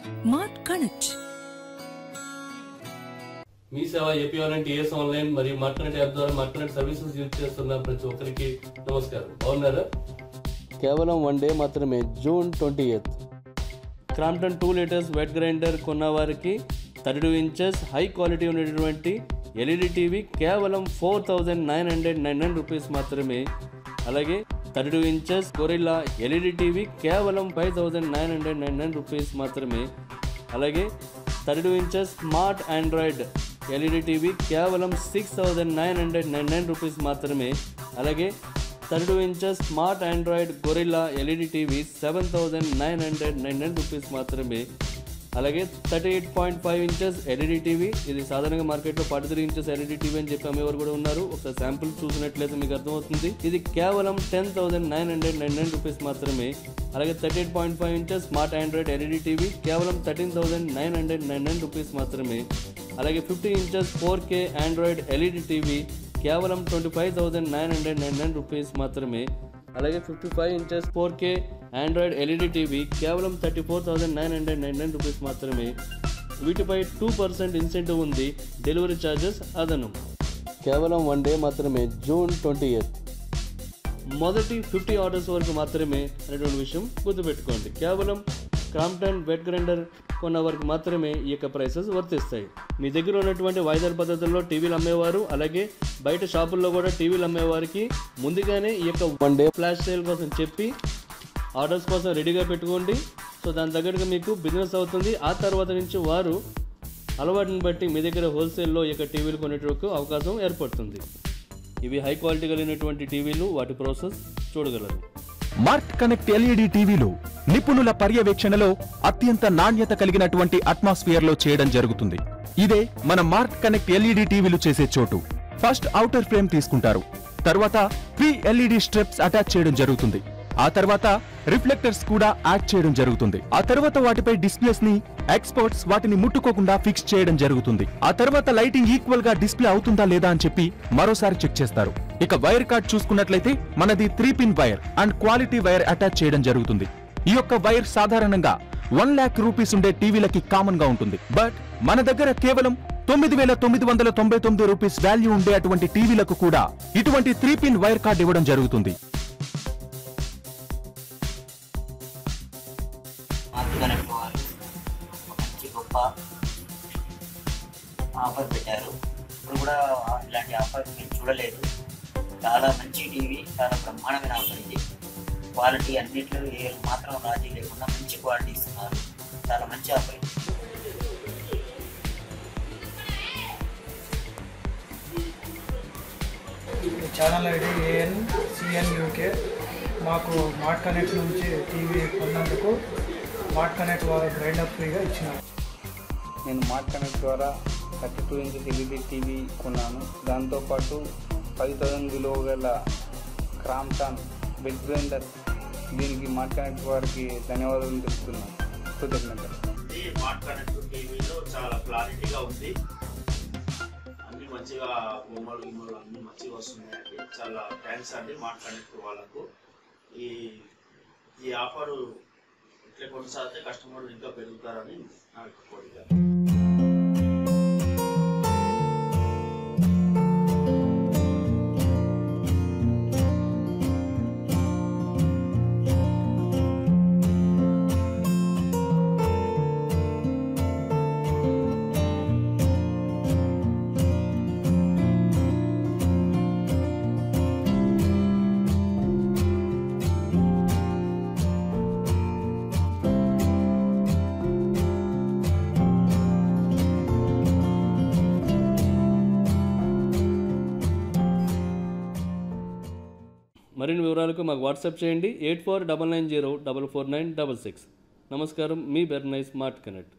mart connect మీ సేవ ఏపీఆర్ఎన్ టీఎస్ ఆన్లైన్ మరియు మార్కెట్ యాప్ ద్వారా మార్కెట్ సర్వీసెస్ యూజ్ చేస్తున్న ప్రతి ఒక్కరికి నమస్కారం బాగున్నారా కేవలం వన్ డే మాత్రమే June twenty eighth Crompton two litres wet grinder కొన్న వారికి thirty two inches high quality ఉన్నటువంటి ఎల్ఈడి టీవీ కేవలం four thousand nine hundred nine nine rupees మాత్రమే అలాగే thirty two inches gorilla LED TV కేవలం five thousand nine hundred nine nine rupees మాత్రమే అలాగే thirty two inches smart Android LED TV కేవలం six thousand nine hundred nine nine rupees మాత్రమే అలాగే thirty two inches smart Android gorilla LED TV seven thousand nine hundred nine nine rupees మాత్రమే అలాగే thirty eight point five inches LED TV ఇది సాధారణంగా మార్కెట్లో forty three inches LED TV అని చెప్పి అమ్మేవారు కూడా ఉన్నారు ఒకసారి శాంపుల్ చూసినట్లయితే మీకు అర్థమవుతుంది ఇది కేవలం ten thousand nine hundred nine nine rupees మాత్రమే అలాగే thirty eight point five inches smart Android LED TV కేవలం thirteen thousand nine hundred nine nine rupees మాత్రమే అలాగే fifty inches four K Android LED TV కేవలం twenty five thousand nine hundred nine nine rupees మాత్రమే అలాగే fifty five inches four K Android LED TV కేవలం thirty four thousand nine hundred nine nine rupees మాత్రమే వీటిపై two percent incentive ఉంది delivery charges అదనం కేవలం one day మాత్రమే June twenty eighth మొదటి ఫిఫ్టీ ఆర్డర్స్ వరకు మాత్రమే అనేటువంటి విషయం గుర్తుపెట్టుకోండి కేవలం క్రాంప్టన్ వెట్ గ్రైండర్ కొన్న వరకు మాత్రమే ఈ యొక్క ప్రైసెస్ వర్తిస్తాయి మీ దగ్గర ఉన్నటువంటి వాయిదాల పద్ధతుల్లో టీవీలు అమ్మేవారు అలాగే బయట షాపుల్లో కూడా టీవీలు అమ్మేవారికి ముందుగానే ఈ యొక్క వన్ డే ఫ్లాష్ సేల్ కోసం చెప్పి ఆర్డర్స్ కోసం రెడీగా పెట్టుకోండి సో దాని తగ్గట్టుగా మీకు బిజినెస్ అవుతుంది ఆ తర్వాత నుంచి వారు అలవాటుని బట్టి మీ దగ్గర హోల్సేల్లో ఈ యొక్క టీవీలు కొనేటకు అవకాశం ఏర్పడుతుంది ఇవి హై క్వాలిటీ కలిగినటువంటి టీవీలు వాటి ప్రాసెస్ చూడగలరు మార్ట్ కనెక్ట్ ఎల్ఈడి టీవీలు నిపుణుల పర్యవేక్షణలో అత్యంత నాణ్యత కలిగినటువంటి అట్మాస్ఫియర్ లో చేయడం జరుగుతుంది ఇదే మన మార్ట్ కనెక్ట్ ఎల్ఈడి టీవీలు చేసే చోటు ఫస్ట్ ఔటర్ ఫ్రేమ్ తీసుకుంటారు తర్వాత ప్రీ ఎల్ఈడి స్ట్రిప్స్ అటాచ్ చేయడం జరుగుతుంది ఆ తర్వాత రిఫ్లెక్టర్స్ కూడా యాడ్ చేయడం జరుగుతుంది ఆ తర్వాత వాటిపై డిస్ప్లేస్ ని ఎక్స్పర్ట్స్ వాటిని ముట్టుకోకుండా ఫిక్స్ చేయడం జరుగుతుంది ఆ తర్వాత లైటింగ్ ఈక్వల్ గా డిస్ప్లే అవుతుందా లేదా అని చెప్పి మరోసారి చెక్ చేస్తారు ఇక వైర్ కార్డ్ చూసుకున్నట్లయితే మనది three pin wire and quality wire attach చేయడం జరుగుతుంది ఈ యొక్క వైర్ సాధారణంగా వన్ లాక్ రూపీస్ ఉండే టీవీలకి కామన్ గా ఉంటుంది బట్ మన దగ్గర కేవలం తొమ్మిది వేల తొమ్మిది వందల తొంభై తొమ్మిది రూపీస్ వాల్యూ ఉండే అటువంటి టీవీలకు కూడా ఇటువంటి త్రీ పిన్ వైర్ కార్డ్ ఇవ్వడం జరుగుతుంది మార్కెట్ వారు మంచి గొప్ప ఆఫర్ పెట్టారు ఇప్పుడు కూడా ఇలాంటి ఆఫర్ మేము చూడలేదు చాలా మంచి టీవీ చాలా బ్రహ్మాండమైన ఆఫర్ ఇది క్వాలిటీ అన్నిట్లో ఏ మాత్రం రాజీ లేకుండా మంచి క్వాలిటీ ఇస్తున్నారు చాలా మంచి ఆఫర్ ఇది ఈ ఛానల్ ఐడి ఏఎన్ సిఎన్ యూకే మాకు మార్ట్ కనెక్ట్ నుంచి టీవీ కొన్నందుకు మార్ట్ కనెక్ట్ వారు గ్రైండర్ ఫ్రీగా ఇచ్చినారు నేను మార్ట్ కనెక్ట్ ద్వారా thirty two inches LED TV కొన్నాను దాంతోపాటు పది థౌసండ్ విలువ గల క్రామ్టాన్ బెడ్ గ్రైండర్ దీనికి మార్ట్ కనెక్ట్ వారికి ధన్యవాదాలు తెలుపుతున్నాను కృతజ్ఞతలు ఇది స్మార్ట్ కనెక్ట్ టీవీలో చాలా క్లారిటీగా ఉంది అన్ని మంచిగా బొమ్మలు గిమ్మలు అన్ని మంచిగా వస్తున్నాయండి చాలా థ్యాంక్స్ అండి స్మార్ట్ కనెక్ట్ వాళ్ళకు ఈ ఈ ఆఫర్ ఇట్లా కొనసాగితే కస్టమర్లు ఇంకా పెరుగుతారని నాకు కోరిక మరిన్ని వివరాలకు మాకు వాట్సాప్ చేయండి eight four double nine zero double four nine double six నమస్కారం మీ బెర్నైస్ స్మార్ట్ కనెక్ట్